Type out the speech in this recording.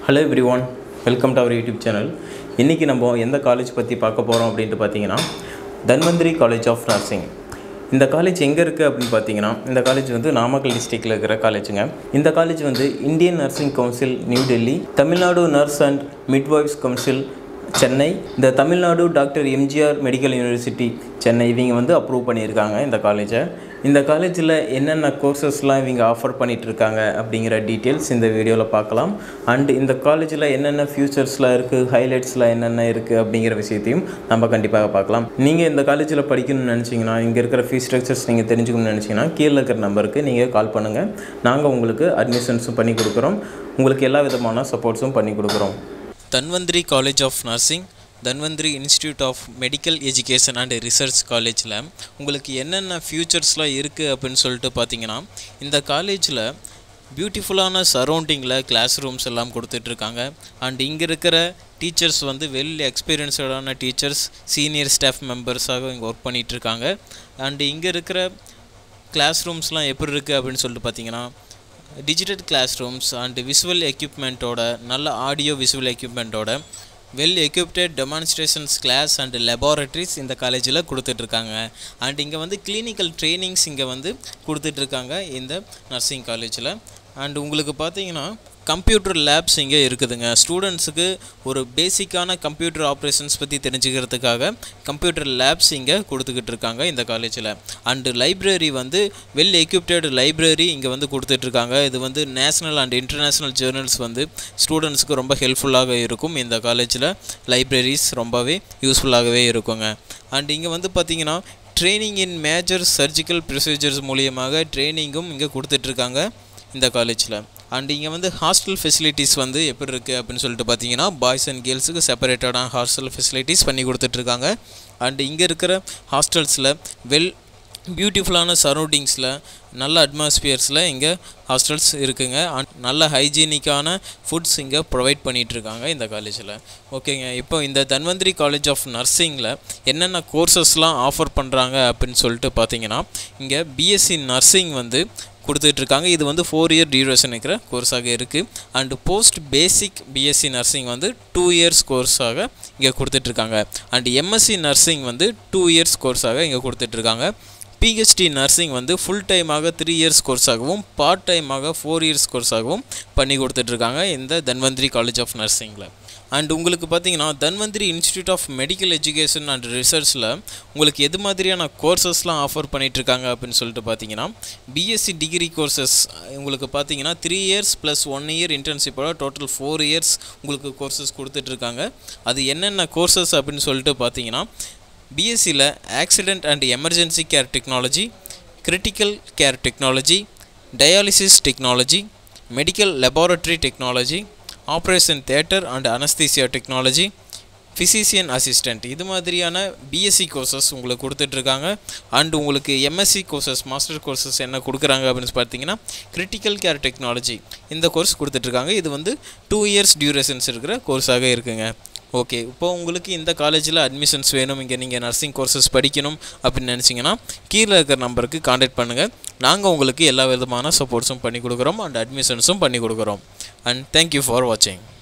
hello everyone welcome to our YouTube channel இன்றைக்கி நம்ம எந்த காலேஜ் பற்றி பார்க்க போகிறோம் அப்படின்ட்டு பார்த்தீங்கன்னா தன்வந்திரி காலேஜ் ஆஃப் நர்சிங் இந்த காலேஜ் எங்கே இருக்குது அப்படின்னு பார்த்தீங்கன்னா இந்த காலேஜ் வந்து நாமக்கல் டிஸ்ட்ரிக்டில் இருக்கிற காலேஜுங்க இந்த காலேஜ் வந்து Indian nursing council New Delhi Tamil Nadu nurse and midwives council Chennai இந்த Tamil Nadu doctor MGR medical university Chennai இவங்க வந்து அப்ரூவ் பண்ணியிருக்காங்க இந்த காலேஜை இந்த காலேஜில் என்னென்ன கோர்சஸ்லாம் இவங்க ஆஃபர் பண்ணிட்டு இருக்காங்க அப்படிங்கிற டீட்டெயில்ஸ் இந்த வீடியோவில் பார்க்கலாம் அண்ட் இந்த காலேஜில் என்னென்ன ஃபியூச்சர்ஸ்லாம் இருக்குது ஹைலைட்ஸ்லாம் என்னென்ன இருக்குது அப்படிங்கிற விஷயத்தையும் நம்ம கண்டிப்பாக பார்க்கலாம் நீங்கள் இந்த காலேஜில் படிக்கணும்னு நினச்சிங்கன்னா இங்கே இருக்கிற ஃபீஸ் ஸ்ட்ரக்சர்ஸ் நீங்கள் தெரிஞ்சுக்கணும்னு நினச்சிங்கன்னா கீழே இருக்கிற நம்பருக்கு நீங்கள் கால் பண்ணுங்கள் நாங்கள் உங்களுக்கு அட்மிஷன்ஸும் பண்ணி கொடுக்குறோம் உங்களுக்கு எல்லா விதமான சப்போர்ட்ஸும் பண்ணி கொடுக்குறோம் Dhanvantari college of nursing Dhanvantari institute of medical education and research காலேஜில் உங்களுக்கு என்னென்ன ஃபியூச்சர்ஸ்லாம் இருக்குது அப்படின்னு சொல்லிட்டு பார்த்தீங்கன்னா இந்த காலேஜில் பியூட்டிஃபுல்லான சரௌண்டிங்கில் கிளாஸ் ரூம்ஸ் எல்லாம் கொடுத்துட்ருக்காங்க அண்ட் இங்கே இருக்கிற டீச்சர்ஸ் வந்து வெல் எக்ஸ்பீரியன்ஸ்டான டீச்சர்ஸ் சீனியர் ஸ்டாஃப் மெம்பர்ஸாக இங்கே ஒர்க் பண்ணிகிட்ருக்காங்க அண்ட் இங்கே இருக்கிற கிளாஸ் ரூம்ஸ்லாம் எப்படி இருக்குது அப்படின்னு சொல்லிட்டு பார்த்தீங்கன்னா digital class rooms and visual எக்யூப்மெண்ட்டோட நல்ல ஆடியோ விசுவல் எக்யூப்மெண்ட்டோட well equipped demonstrations class and laboratories இந்த காலேஜில் கொடுத்துட்ருக்காங்க அண்ட் இங்கே வந்து கிளினிக்கல் ட்ரைனிங்ஸ் இங்கே வந்து கொடுத்துட்ருக்காங்க இந்த நர்சிங் காலேஜில் அண்ட் உங்களுக்கு பார்த்தீங்கன்னா கம்ப்யூட்டர் லேப்ஸ் இங்கே இருக்குதுங்க ஸ்டூடெண்ட்ஸுக்கு ஒரு பேசிக்கான கம்ப்யூட்டர் ஆப்ரேஷன்ஸ் பற்றி தெரிஞ்சுக்கிறதுக்காக கம்ப்யூட்டர் லேப்ஸ் இங்கே கொடுத்துக்கிட்டு இருக்காங்க இந்த காலேஜில் அண்டு லைப்ரரி வந்து வெல் எக்யூப்டட் லைப்ரரி இங்கே வந்து கொடுத்துட்ருக்காங்க இது வந்து நேஷ்னல் அண்ட் இன்டர்நேஷ்னல் ஜேர்னல்ஸ் வந்து ஸ்டூடெண்ட்ஸுக்கு ரொம்ப ஹெல்ப்ஃபுல்லாக இருக்கும் இந்த காலேஜில் லைப்ரரிஸ் ரொம்பவே யூஸ்ஃபுல்லாகவே இருக்குங்க அண்ட் இங்கே வந்து பார்த்திங்கன்னா training in major surgical procedures மூலியமாக ட்ரைனிங்கும் இங்கே கொடுத்துட்ருக்காங்க இந்த காலேஜில் அண்ட் இங்கே வந்து ஹாஸ்டல் ஃபெசிலிட்டிஸ் வந்து எப்படி இருக்குது அப்படின்னு சொல்லிட்டு பார்த்தீங்கன்னா பாய்ஸ் அண்ட் கேர்ள்ஸுக்கு செப்பரேட்டடான ஹாஸ்டல் ஃபெசிலிட்டிஸ் பண்ணி கொடுத்துட்ருக்காங்க அண்ட் இங்கே இருக்கிற ஹாஸ்டல்ஸில் வெல் பியூட்டிஃபுல்லான சரௌண்டிங்ஸில் நல்ல அட்மாஸ்பியர்ஸில் இங்கே ஹாஸ்டல்ஸ் இருக்குங்க அண்ட் நல்ல ஹைஜீனிக்கான ஃபுட்ஸ் இங்கே ப்ரொவைட் பண்ணிகிட்ருக்காங்க இந்த காலேஜில் ஓகேங்க இப்போ இந்த தன்வந்திரி காலேஜ் ஆஃப் நர்சிங்கில் என்னென்ன கோர்சஸ்லாம் ஆஃபர் பண்ணுறாங்க அப்படின்னு சொல்லிட்டு பார்த்தீங்கன்னா இங்கே பிஎஸ்சி நர்சிங் வந்து கொடுத்துட்ருக்காங்க இது வந்து ஃபோர் இயர் டியூரேஷன் இருக்கிற கோர்ஸாக இருக்குது and post basic BSc nursing வந்து டூ இயர்ஸ் கோர்ஸாக இங்கே கொடுத்துட்ருக்காங்க அண்ட் எம்எஸ்சி நர்சிங் வந்து டூ இயர்ஸ் கோர்ஸாக இங்கே கொடுத்துட்ருக்காங்க பிஹெச்டி நர்சிங் வந்து ஃபுல் டைமாக த்ரீ இயர்ஸ் கோர்ஸாகவும் பார்ட் டைமாக ஃபோர் இயர்ஸ் கோர்ஸாகவும் பண்ணி கொடுத்துட்ருக்காங்க இந்த தன்வந்திரி காலேஜ் ஆஃப் நர்சிங்கில் அண்ட் உங்களுக்கு பார்த்தீங்கன்னா Dhanvantari institute of medical education and ரிசர்ச்சில் உங்களுக்கு எது மாதிரியான கோர்சஸ்லாம் ஆஃபர் பண்ணிகிட்ருக்காங்க அப்படின்னு சொல்லிட்டு பார்த்தீங்கன்னா பிஎஸ்சி டிகிரி கோர்சஸ் உங்களுக்கு பார்த்தீங்கன்னா three years plus one year இன்டர்ன்ஷிப்போட டோட்டல் ஃபோர் இயர்ஸ் உங்களுக்கு கோர்சஸ் கொடுத்துட்ருக்காங்க அது என்னென்ன கோர்சஸ் அப்படின்னு சொல்லிட்டு பார்த்தீங்கன்னா பிஎஸ்சியில் accident and emergency care technology critical care technology dialysis technology medical laboratory technology operation theatre and anaesthesia technology physician assistant இது மாதிரியான பிஎஸ்சி கோர்சஸ் உங்களுக்கு கொடுத்துட்ருக்காங்க அண்ட் உங்களுக்கு எம்எஸ்சி கோர்சஸ் மாஸ்டர் கோர்சஸ் என்ன கொடுக்குறாங்க அப்படின்னு பார்த்தீங்கன்னா கிரிட்டிக்கல் கேர் டெக்னாலஜி இந்த கோர்ஸ் கொடுத்துட்ருக்காங்க இது வந்து டூ இயர்ஸ் டியூரேஷன்ஸ் இருக்கிற கோர்ஸாக இருக்குங்க ஓகே இப்போ உங்களுக்கு இந்த காலேஜில் அட்மிஷன்ஸ் வேணும் இங்கே நீங்கள் நர்சிங் கோர்சஸ் படிக்கணும் அப்படின்னு நினச்சிங்கன்னா கீழே இருக்கிற நம்பருக்கு காண்டாக்ட் பண்ணுங்கள் நாங்கள் உங்களுக்கு எல்லா விதமான சப்போர்ட்ஸும் பண்ணி கொடுக்குறோம் அண்ட் அட்மிஷன்ஸும் பண்ணி கொடுக்குறோம் அண்ட் தேங்க்யூ ஃபார் வாட்சிங்